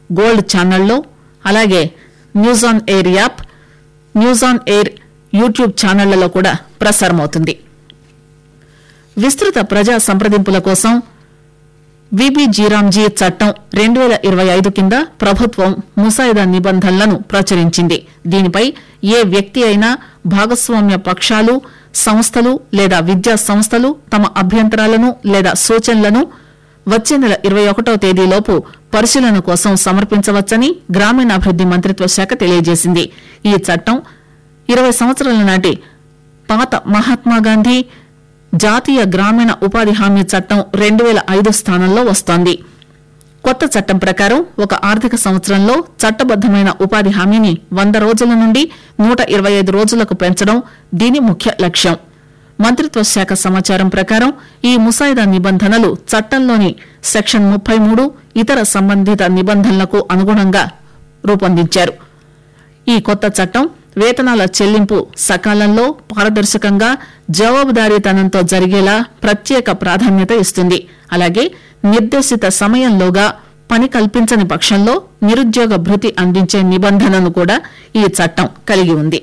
gold ఛానల్లో అలాగే news on air app news on air YouTube ఛానళ్లలో కూడా ప్రసారమవుతుంది విస్తృత ప్రజా సంప్రదింపుల కోసం విబిజీరామ్జీ చట్టం రెండు వేల ఇరవై ఐదు కింద ప్రభుత్వం ముసాయిదా నిబంధనలను ప్రచురించింది దీనిపై ఏ వ్యక్తి అయినా భాగస్వామ్య పక్షాలు సంస్థలు లేదా విద్యా సంస్థలు తమ అభ్యంతరాలను లేదా సూచనలను వచ్చే నెల ఇరవై ఒకటో తేదీలోపు పరిశీలన కోసం సమర్పించవచ్చని గ్రామీణాభివృద్ది మంత్రిత్వ శాఖ తెలియజేసింది ఈ చట్టం ఇరవై సంవత్సరాల నాటి పాత మహాత్మాగాంధీ జాతీయ గ్రామీణ ఉపాధి హామీ చట్టం రెండు వేల ఐదు స్థానంలో వస్తోంది కొత్త చట్టం ప్రకారం ఒక ఆర్థిక సంవత్సరంలో చట్టబద్దమైన ఉపాధి హామీని వంద రోజుల నుండి నూట ఇరవై ఐదు రోజులకు పెంచడం దీని ముఖ్య లక్ష్యం మంత్రిత్వ శాఖ సమాచారం ప్రకారం ఈ ముసాయిదా నిబంధనలు చట్టంలోని సెక్షన్ ముప్పై మూడు ఇతర సంబంధిత నిబంధనలకు అనుగుణంగా రూపొందించారు ఈ కొత్త చట్టం వేతనాల చెల్లింపు సకాలంలో పారదర్శకంగా జవాబుదారీతనంతో జరిగేలా ప్రత్యేక ప్రాధాన్యత ఇస్తుంది అలాగే నిర్దేశిత సమయంలోగా పని కల్పించని పక్షంలో నిరుద్యోగ భృతి అందించే నిబంధనను కూడా ఈ చట్టం కలిగి ఉంది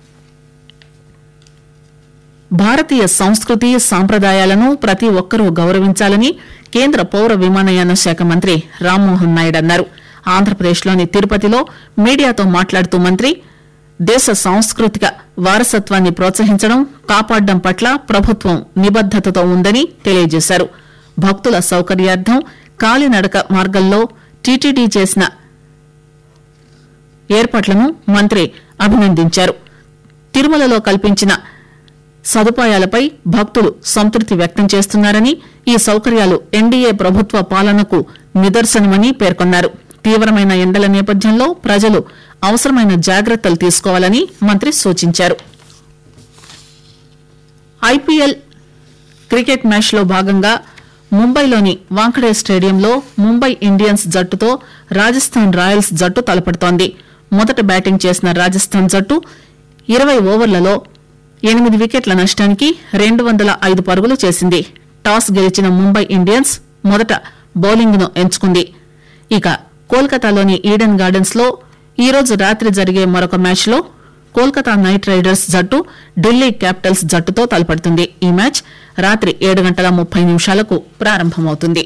భారతీయ సంస్కృతి సాంప్రదాయాలను ప్రతి ఒక్కరూ గౌరవించాలని కేంద్ర పౌర విమానయాన శాఖ మంత్రి రామ్మోహన్ నాయుడు అన్నారు ఆంధ్రప్రదేశ్లోని తిరుపతిలో మీడియాతో మాట్లాడుతూ మంత్రి దేశ సాంస్కృతిక వారసత్వాన్ని ప్రోత్సహించడం కాపాడడం పట్ల ప్రభుత్వం నిబద్దతతో ఉందని తెలియజేశారు భక్తుల సౌకర్యార్థం కాలినడక మార్గంలో టీటీడీ చేసిన ఏర్పాట్లను మంత్రి అభినందించారు తిరుమలలో కల్పించిన సదుపాయాలపై భక్తులు సంతృప్తి వ్యక్తం చేస్తున్నారని ఈ సౌకర్యాలు ఎన్డీఏ ప్రభుత్వ పాలనకు నిదర్శనమని పేర్కొన్నారు తీవ్రమైన ఎండల నేపథ్యంలో ప్రజలు అవసరమైన జాగ్రత్తలు తీసుకోవాలని మంత్రి సూచించారు ఐపీఎల్ క్రికెట్ మ్యాచ్ లో భాగంగా ముంబైలోని వాంఖడే స్టేడియంలో ముంబై ఇండియన్స్ జట్టుతో రాజస్థాన్ రాయల్స్ జట్టు తలపడుతోంది మొదట బ్యాటింగ్ చేసిన రాజస్థాన్ జట్టు ఇరవై ఓవర్లలో ఎనిమిది వికెట్ల నష్టానికి రెండు వందల ఐదు పరుగులు చేసింది టాస్ గెలిచిన ముంబై ఇండియన్స్ మొదట బౌలింగ్ ను ఎంచుకుంది ఇక కోల్కతాలోని ఈడెన్ గార్డెన్స్ లో ఈరోజు రాత్రి జరిగే మరొక మ్యాచ్ లో కోల్కతా నైట్ రైడర్స్ జట్టు ఢిల్లీ క్యాపిటల్స్ జట్టుతో తలపడుతుంది ఈ మ్యాచ్ రాత్రి ఏడు గంటల ముప్పై నిమిషాలకు ప్రారంభమవుతుంది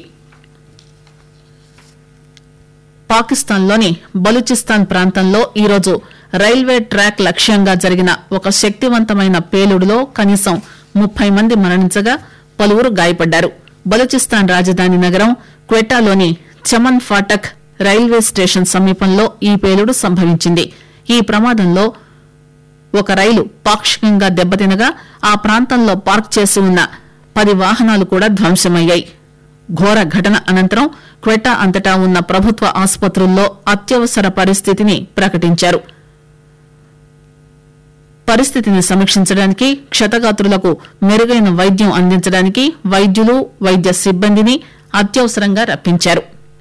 పాకిస్తాన్లోని బలూచిస్తాన్ ప్రాంతంలో ఈరోజు రైల్వే ట్రాక్ లక్ష్యంగా జరిగిన ఒక శక్తివంతమైన పేలుడులో కనీసం ముప్పై మంది మరణించగా పలువురు గాయపడ్డారు బలూచిస్తాన్ రాజధాని నగరం క్వెటాలోని చమన్ ఫాటక్ రైల్వే స్టేషన్ సమీపంలో ఈ పేలుడు సంభవించింది ఈ ప్రమాదంలో ఒక రైలు పాక్షికంగా దెబ్బతినగా ఆ ప్రాంతంలో పార్క్ చేసి ఉన్న పది వాహనాలు కూడా ధ్వంసమయ్యాయి ఘోర ఘటన అనంతరం క్వెటా అంతటా ఉన్న ప్రభుత్వ ఆసుపత్రుల్లో అత్యవసర పరిస్థితిని ప్రకటించారు పరిస్థితిని సమీక్షించడానికి క్షతగాత్రులకు మెరుగైన వైద్యం అందించడానికి వైద్యులు వైద్య సిబ్బందిని అత్యవసరంగా రప్పించారు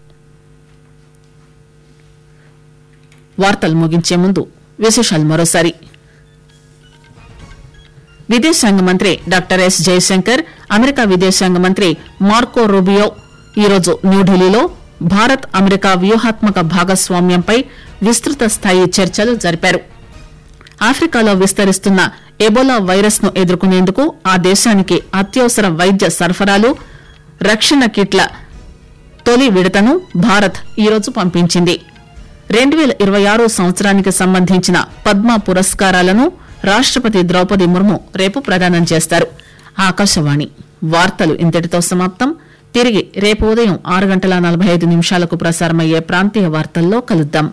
వార్తలు ముగించే ముందు విశేషాలు మరోసారి విదేశాంగ మంత్రి డాక్టర్ ఎస్ జయశంకర్ అమెరికా విదేశాంగ మంత్రి మార్కో రూబియో ఈరోజు న్యూఢిల్లీలో భారత్ అమెరికా వ్యూహాత్మక భాగస్వామ్యంపై విస్తృత స్థాయి చర్చలు జరిపారు ఆఫ్రికాలో విస్తరిస్తున్న ఎబోలా వైరస్ ను ఎదుర్కొనేందుకు ఆ దేశానికి అత్యవసర వైద్య సరఫరాలు రక్షణ కిట్ల తొలి విడతను భారత్ ఈరోజు పంపించింది రెండు వేల ఇరవై ఆరు సంవత్సరానికి సంబంధించిన పద్మ పురస్కారాలను రాష్టపతి ద్రౌపది ముర్ము రేపు ప్రదానం చేస్తారు ఆకాశవాణి వార్తలు ఇంతటితో సమాప్తం తిరిగి రేపు ఉదయం ఆరు గంటల నలభై ఐదు నిమిషాలకు ప్రసారమయ్యే ప్రాంతీయ వార్తల్లో కలుద్దాం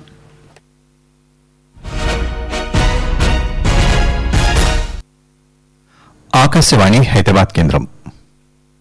ఆకాశవాణి హైదరాబాద్ కేంద్రం